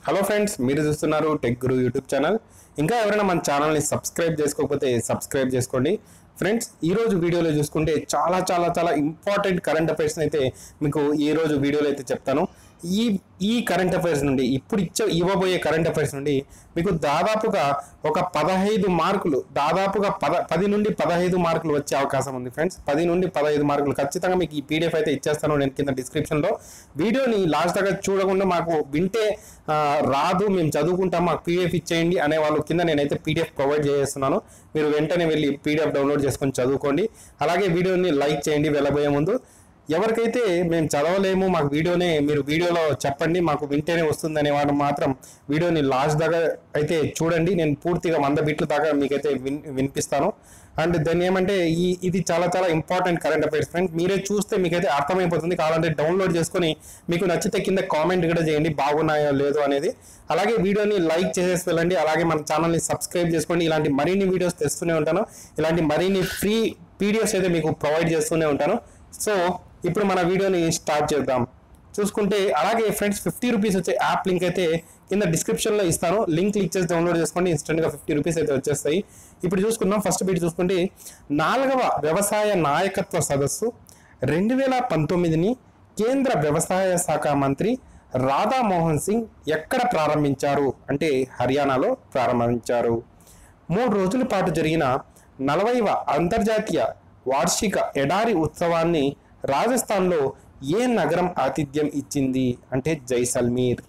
hello friends మీరు చూస్తున్నారు tech గురు YouTube channel ఇంకా ఎవరైనా మన ఛానల్ని సబ్స్క్రైబ్ చేసుకోకపోతే సబ్స్క్రైబ్ చేసుకోండి ఫ్రెండ్స్ ఈ రోజు వీడియోలో చూసుకుంటే చాలా చాలా చాలా ఇంపార్టెంట్ కరెంట్ అఫైర్స్ అయితే మీకు ఈ రోజు వీడియోలో అయితే చెప్తాను ఈ ఈ కరెంట్ అఫైర్స్ నుండి ఇప్పుడు ఇచ్చే ఇవ్వబోయే కరెంట్ అఫైర్స్ నుండి మీకు దాదాపుగా ఒక పదహైదు మార్కులు దాదాపుగా పద పది నుండి పదహైదు మార్కులు వచ్చే అవకాశం ఉంది ఫ్రెండ్స్ పది నుండి పదహైదు మార్కులు ఖచ్చితంగా మీకు ఈ పీడిఎఫ్ అయితే ఇచ్చేస్తాను నేను కింద డిస్క్రిప్షన్లో వీడియోని లాస్ట్ దాకా చూడకుండా మాకు వింటే ఆ, రాదు మేము చదువుకుంటాం మాకు పీడిఎఫ్ ఇచ్చేయండి అనే వాళ్ళు కింద నేనైతే పీడిఎఫ్ ప్రొవైడ్ చేస్తున్నాను మీరు వెంటనే వెళ్ళి పీడిఎఫ్ డౌన్లోడ్ చేసుకొని చదువుకోండి అలాగే వీడియోని లైక్ చేయండి వెళ్ళబోయే ముందు ఎవరికైతే మేము చదవలేము మాకు వీడియోనే మీరు వీడియోలో చెప్పండి మాకు వింటేనే వస్తుంది అనే వాడు మాత్రం వీడియోని లాస్ట్ దాకా అయితే చూడండి నేను పూర్తిగా వంద బిట్లు దాకా మీకైతే విన్ వినిపిస్తాను అండ్ దాన్ని ఏమంటే ఈ ఇది చాలా చాలా ఇంపార్టెంట్ కరెంట్ అఫైర్స్ ఫ్రెండ్స్ మీరే చూస్తే మీకైతే అర్థమైపోతుంది కావాలంటే డౌన్లోడ్ చేసుకొని మీకు నచ్చితే కింద కామెంట్ కూడా చేయండి బాగున్నాయో లేదో అనేది అలాగే వీడియోని లైక్ చేసేసి వెళ్ళండి అలాగే మన ఛానల్ని సబ్స్క్రైబ్ చేసుకోండి ఇలాంటి మరిన్ని వీడియోస్ తెస్తూనే ఉంటాను ఇలాంటి మరిన్ని ఫ్రీ పీడిఎఫ్స్ అయితే మీకు ప్రొవైడ్ చేస్తూనే ఉంటాను సో ఇప్పుడు మన వీడియోని స్టార్ట్ చేద్దాం చూసుకుంటే అలాగే ఫ్రెండ్స్ ఫిఫ్టీ రూపీస్ వచ్చే యాప్ లింక్ అయితే కింద డిస్క్రిప్షన్లో ఇస్తాను లింక్ క్లిక్ చేసి డౌన్లోడ్ చేసుకోండి ఇన్స్టెంట్గా ఫిఫ్టీ రూపీస్ అయితే వచ్చేస్తాయి ఇప్పుడు చూసుకుందాం ఫస్ట్ బీట్ చూసుకుంటే నాలుగవ వ్యవసాయ నాయకత్వ సదస్సు రెండు వేల పంతొమ్మిదిని కేంద్ర వ్యవసాయ శాఖ మంత్రి రాధామోహన్ సింగ్ ఎక్కడ ప్రారంభించారు అంటే హర్యానాలో ప్రారంభించారు మూడు రోజుల పాటు జరిగిన నలభైవ అంతర్జాతీయ వార్షిక ఎడారి ఉత్సవాన్ని రాజస్థాన్లో ఏ నగరం ఆతిథ్యం ఇచ్చింది అంటే జైసల్మీర్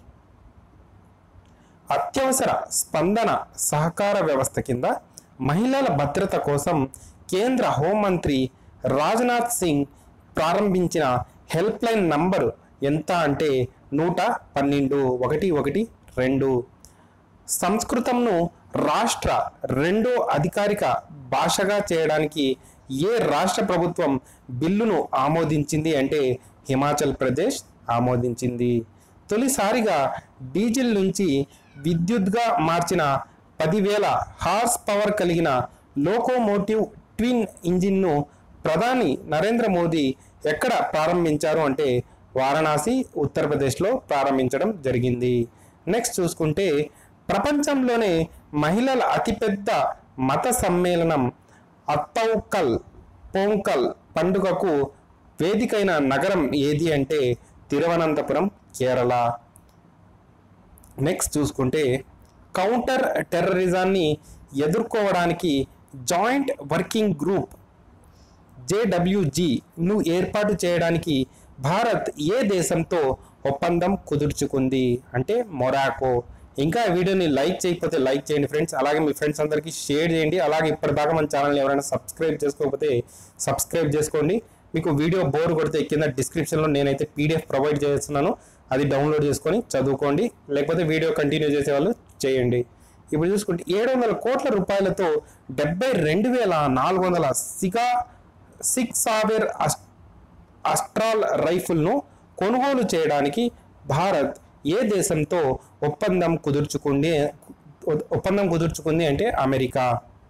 అత్యవసర స్పందన సహకార వ్యవస్థ కింద మహిళల భద్రత కోసం కేంద్ర హోంమంత్రి రాజ్నాథ్ సింగ్ ప్రారంభించిన హెల్ప్ లైన్ నంబర్ ఎంత అంటే నూట పన్నెండు ఒకటి ఒకటి రెండు సంస్కృతంను రాష్ట్ర రెండో అధికారిక భాషగా చేయడానికి ఏ రాష్ట్ర ప్రభుత్వం బిల్లును ఆమోదించింది అంటే హిమాచల్ ప్రదేశ్ ఆమోదించింది తొలిసారిగా డీజిల్ నుంచి విద్యుత్గా మార్చిన పదివేల హార్స్ పవర్ కలిగిన లోకోమోటివ్ ట్విన్ ఇంజిన్ను ప్రధాని నరేంద్ర మోదీ ఎక్కడ ప్రారంభించారు అంటే వారణాసి ఉత్తరప్రదేశ్లో ప్రారంభించడం జరిగింది నెక్స్ట్ చూసుకుంటే ప్రపంచంలోనే మహిళల అతిపెద్ద మత సమ్మేళనం అత్తౌకల్ పోంకల్ పండుగకు వేదికైన నగరం ఏది అంటే తిరువనంతపురం కేరళ నెక్స్ట్ చూసుకుంటే కౌంటర్ టెర్రరిజాన్ని ఎదుర్కోవడానికి జాయింట్ వర్కింగ్ గ్రూప్ జేడబ్ల్యూజీను ఏర్పాటు చేయడానికి భారత్ ఏ దేశంతో ఒప్పందం కుదుర్చుకుంది అంటే మొరాకో ఇంకా ఈ వీడియోని లైక్ చేయకపోతే లైక్ చేయండి ఫ్రెండ్స్ అలాగే మీ ఫ్రెండ్స్ అందరికీ షేర్ చేయండి అలాగే ఇప్పటిదాకా మన ఛానల్ని ఎవరైనా సబ్స్క్రైబ్ చేసుకోకపోతే సబ్స్క్రైబ్ చేసుకోండి మీకు వీడియో బోర్ కొడితే కింద డిస్క్రిప్షన్లో నేనైతే పీడిఎఫ్ ప్రొవైడ్ చేస్తున్నాను అది డౌన్లోడ్ చేసుకొని చదువుకోండి లేకపోతే వీడియో కంటిన్యూ చేసే వాళ్ళు చేయండి ఇప్పుడు చూసుకుంటే ఏడు వందల కోట్ల రూపాయలతో డెబ్బై రెండు వేల నాలుగు వందల సిగా సిక్స్ సావేర్ అస్ అస్ట్రాల్ రైఫిల్ను కొనుగోలు చేయడానికి భారత్ ఏ దేశంతో ఒప్పందం కుదుర్చుకుంది ఒప్పందం కుదుర్చుకుంది అంటే అమెరికా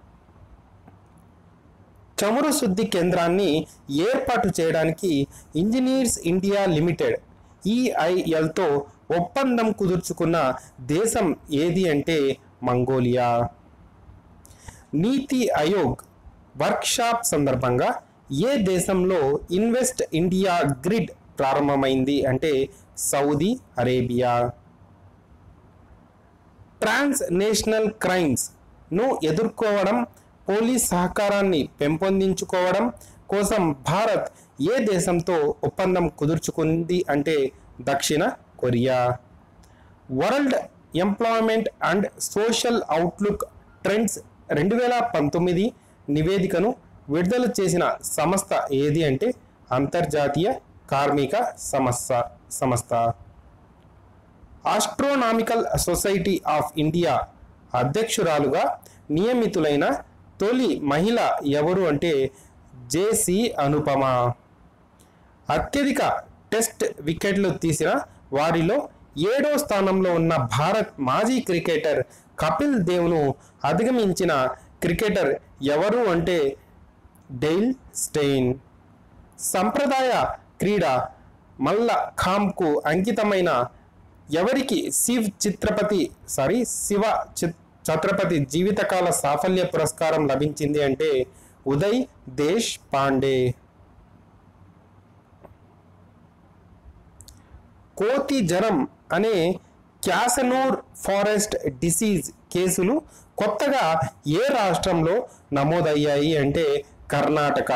చమురు శుద్ధి కేంద్రాన్ని ఏర్పాటు చేయడానికి ఇంజనీర్స్ ఇండియా లిమిటెడ్ ఈఐఎల్తో ఒప్పందం కుదుర్చుకున్న దేశం ఏది అంటే మంగోలియా నీతి ఆయోగ్ వర్క్షాప్ సందర్భంగా ఏ దేశంలో ఇన్వెస్ట్ ఇండియా గ్రిడ్ ప్రారంభమైంది అంటే Saudi Arabia trans national crimes ను ఎదుర్కోవడం పోలీస్ సహకారాన్ని పెంపొందించుకోవడం కోసం భారత్ ఏ దేశంతో ఒప్పందం కుదుర్చుకుంది అంటే దక్షిణ Korea world employment and social outlook trends రెండు వేల పంతొమ్మిది నివేదికను విడుదల చేసిన సంస్థ ఏది అంటే అంతర్జాతీయ కార్మిక సంస్థ సంస్థ ఆస్ట్రోనామికల్ సొసైటీ ఆఫ్ ఇండియా అధ్యక్షురాలుగా నియమితులైన తొలి మహిళ ఎవరు అంటే జేసి అనుపమ అత్యధిక టెస్ట్ వికెట్లు తీసిన వారిలో ఏడో స్థానంలో ఉన్న భారత్ మాజీ క్రికెటర్ కపిల్ దేవ్ను అధిగమించిన క్రికెటర్ ఎవరు అంటే డెయిల్ స్టెయిన్ సంప్రదాయ క్రీడ మల్ల ఖామ్కు అంకితమైన ఎవరికి శివ్ చిత్రపతి సారీ శివ చిత్ ఛత్రపతి జీవితకాల సాఫల్య పురస్కారం లభించింది అంటే ఉదయ్ దేశ్ పాండే కోతి జ్వరం అనే క్యాసనూర్ ఫారెస్ట్ డిసీజ్ కేసులు కొత్తగా ఏ రాష్ట్రంలో నమోదయ్యాయి అంటే కర్ణాటక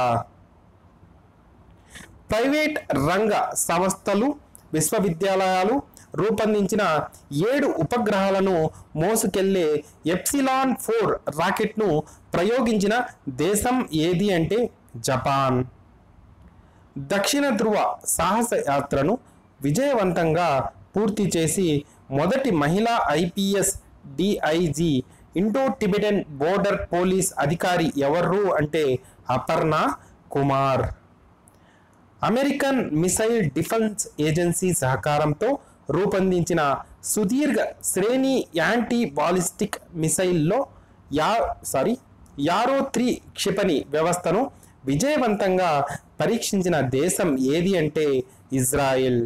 ప్రైవేట్ రంగ సంస్థలు విశ్వవిద్యాలయాలు రూపొందించిన ఏడు ఉపగ్రహాలను మోసుకెళ్లే ఎప్సిలాన్ ఫోర్ రాకెట్ను ప్రయోగించిన దేశం ఏది అంటే జపాన్ దక్షిణ ధ్రువ సాహస యాత్రను విజయవంతంగా పూర్తి చేసి మొదటి మహిళా IPS DIG Indo Tibetan border police అధికారి ఎవరు అంటే Aparna Kumar American missile defence agency సహకారంతో రూపొందించిన సుదీర్ఘ శ్రేణి యాంటీ బాలిస్టిక్ మిసైల్లో యా సారీ యారో త్రీ క్షిపణి వ్యవస్థను విజయవంతంగా పరీక్షించిన దేశం ఏది అంటే ఇజ్రాయెల్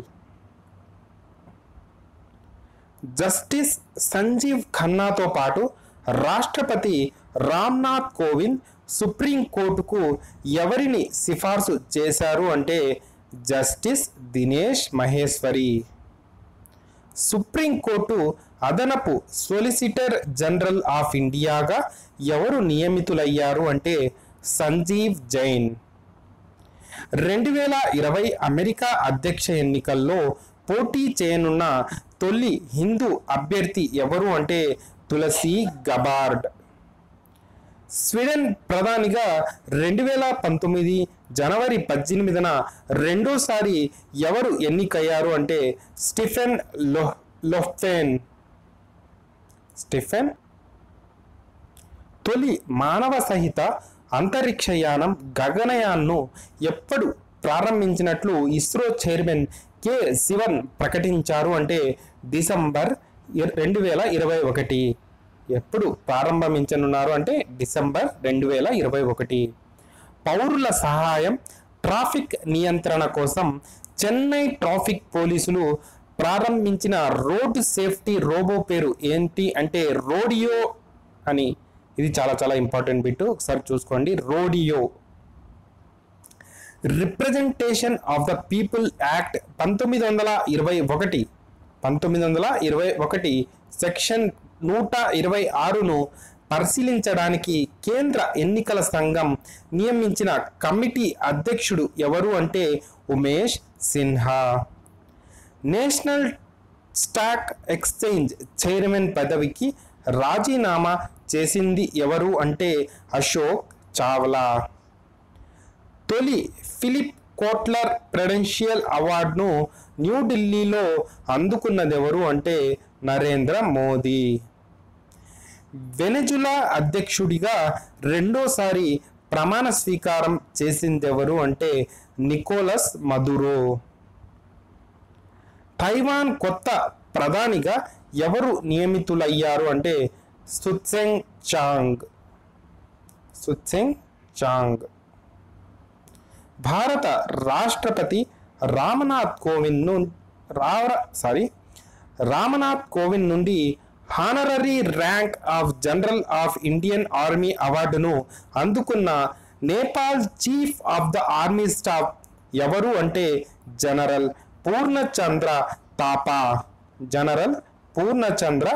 జస్టిస్ సంజీవ్ ఖన్నాతో పాటు రాష్ట్రపతి రామ్నాథ్ కోవింద్ సుప్రీంకోర్టుకు ఎవరిని సిఫార్సు చేశారు అంటే జస్టిస్ దినేష్ మహేశ్వరి సుప్రీంకోర్టు అదనపు సొలిసిటర్ జనరల్ ఆఫ్ ఇండియాగా ఎవరు నియమితులయ్యారు అంటే సంజీవ్ జైన్ రెండు వేల ఇరవై అమెరికా అధ్యక్ష ఎన్నికల్లో పోటీ చేయనున్న తొలి హిందూ అభ్యర్థి ఎవరు అంటే తులసి గబార్డ్ స్వీడన్ ప్రధానిగా రెండు వేల పంతొమ్మిది జనవరి పద్దెనిమిదిన రెండోసారి ఎవరు ఎన్నికయ్యారు అంటే స్టిఫెన్ లో లోఫెన్ స్టిఫెన్ తొలి మానవ సహిత అంతరిక్షయానం గగనయాన్ను ఎప్పుడు ప్రారంభించినట్లు ఇస్రో చైర్మన్ కె శివన్ ప్రకటించారు అంటే డిసెంబర్ రెండు వేల ఇరవై ఒకటి ఎప్పుడు ప్రారంభించనున్నారు అంటే డిసెంబర్ రెండు వేల ఇరవై ఒకటి పౌరుల సహాయం ట్రాఫిక్ నియంత్రణ కోసం చెన్నై ట్రాఫిక్ పోలీసులు ప్రారంభించిన రోడ్ సేఫ్టీ రోబో పేరు ఏంటి అంటే రోడియో అని ఇది చాలా చాలా ఇంపార్టెంట్ బిట్ ఒకసారి చూసుకోండి రోడియో representation of the people act పంతొమ్మిది వందల ఇరవై ఒకటి పంతొమ్మిది వందల ఇరవై ఒకటి సెక్షన్ నూట ఇరవై ఆరును పరిశీలించడానికి కేంద్ర ఎన్నికల సంఘం నియమించిన కమిటీ అధ్యక్షుడు ఎవరు అంటే Umesh Sinha national stock exchange chairman పదవికి రాజీనామా చేసింది ఎవరు అంటే అశోక్ చావ్లా తొలి ఫిలిప్ కోట్లర్ ప్రెడెన్షియల్ అవార్డును న్యూఢిల్లీలో అందుకున్నదెవరు అంటే నరేంద్ర మోదీ వెనజులా అధ్యక్షుడిగా రెండోసారి ప్రమాణ స్వీకారం చేసిందెవరు అంటే నికోలస్ మదురో తైవాన్ కొత్త ప్రధానిగా ఎవరు నియమితులయ్యారు అంటే సుత్సెంగ్ చాంగ్ సుత్సెంగ్ చాంగ్ భారత రాష్ట్రపతి రామనాథ్ కోవింద్ ను రావ సారీ రామనాథ్ కోవింద్ నుండి honorary rank of general of Indian army అవార్డును అందుకున్న Nepal chief of the army staff ఎవరు అంటే general Purnachandra Thapa general Purnachandra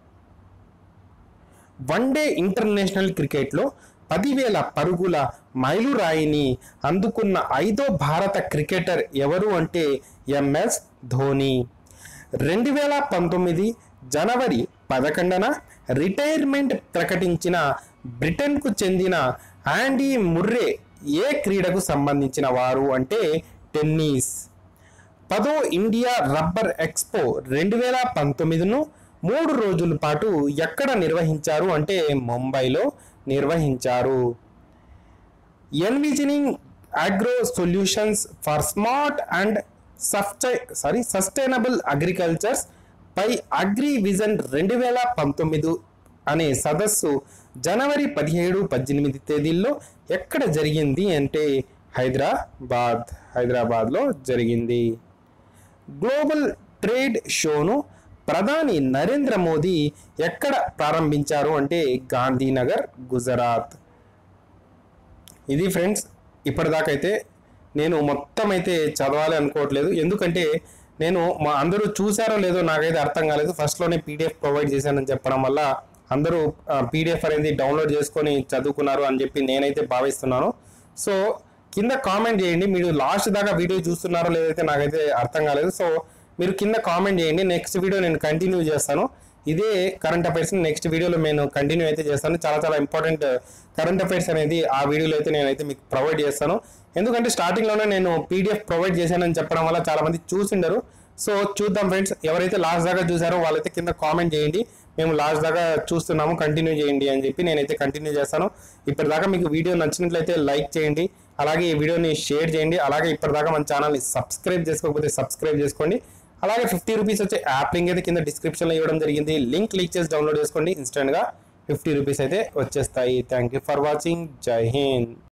one day international క్రికెట్లో పదివేల పరుగుల మైలురాయిని అందుకున్న ఐదో భారత క్రికెటర్ ఎవరు అంటే ఎంఎస్ ధోని రెండు వేల పంతొమ్మిది జనవరి పదకొండున రిటైర్మెంట్ ప్రకటించిన బ్రిటన్కు చెందిన యాండీ ముర్రే ఏ క్రీడకు సంబంధించిన వారు అంటే టెన్నిస్ పదో ఇండియా రబ్బర్ ఎక్స్పో రెండు వేల పంతొమ్మిదిను మూడు రోజుల పాటు ఎక్కడ నిర్వహించారు అంటే ముంబైలో నిర్వహించారు envisioning agro solutions for smart and sustain sorry sustainable agricultures పై అగ్రి విజన్ రెండు వేల పంతొమ్మిది అనే సదస్సు జనవరి పదిహేడు పద్దెనిమిది తేదీల్లో ఎక్కడ జరిగింది అంటే హైదరాబాద్ హైదరాబాద్లో జరిగింది గ్లోబల్ ట్రేడ్ షోను ప్రధాని నరేంద్ర మోదీ ఎక్కడ ప్రారంభించారు అంటే గాంధీనగర్ గుజరాత్ ఇది ఫ్రెండ్స్ ఇప్పటిదాకా అయితే నేను మొత్తం అయితే చదవాలి అనుకోవట్లేదు ఎందుకంటే నేను మా అందరూ చూసారో లేదో నాకైతే అర్థం కాలేదు ఫస్ట్లోనే పీడిఎఫ్ ప్రొవైడ్ చేశానని చెప్పడం వల్ల అందరూ పీడిఎఫ్ అనేది డౌన్లోడ్ చేసుకొని చదువుకున్నారు అని చెప్పి నేనైతే భావిస్తున్నాను సో కింద కామెంట్ చేయండి మీరు లాస్ట్ దాకా వీడియో చూస్తున్నారో లేదైతే నాకైతే అర్థం కాలేదు సో మీరు కింద కామెంట్ చేయండి నెక్స్ట్ వీడియో నేను కంటిన్యూ చేస్తాను ఇదే కరెంట్ అఫైర్స్ నెక్స్ట్ వీడియోలో నేను కంటిన్యూ అయితే చేస్తాను చాలా చాలా ఇంపార్టెంట్ కరెంట్ అఫైర్స్ అనేది ఆ వీడియోలో అయితే నేనైతే మీకు ప్రొవైడ్ చేస్తాను ఎందుకంటే స్టార్టింగ్లోనే నేను పీడిఎఫ్ ప్రొవైడ్ చేశానని చెప్పడం వల్ల చాలా మంది చూసిండరు సో చూద్దాం ఫ్రెండ్స్ ఎవరైతే లాస్ట్ దాకా చూసారో వాళ్ళైతే కింద కామెంట్ చేయండి మేము లాస్ట్ దాకా చూస్తున్నాము కంటిన్యూ చేయండి అని చెప్పి నేనైతే కంటిన్యూ చేస్తాను ఇప్పటిదాకా మీకు వీడియో నచ్చినట్లయితే లైక్ చేయండి అలాగే ఈ వీడియోని షేర్ చేయండి అలాగే ఇప్పటిదాకా మన ఛానల్ని సబ్స్క్రైబ్ చేసుకోకపోతే సబ్స్క్రైబ్ చేసుకోండి అలాగే ఫిఫ్టీ రూపీస్ వచ్చే యాప్ లింక్ అయితే కింద డిస్క్రిప్షన్లో ఇవ్వడం జరిగింది లింక్ క్లిక్ చేసి డౌన్లోడ్ చేసుకోండి ఇన్స్టెంట్గా ఫిఫ్టీ రూపీస్ అయితే వచ్చేస్తాయి థ్యాంక్ యూ ఫర్ వాచింగ్ జై హింద్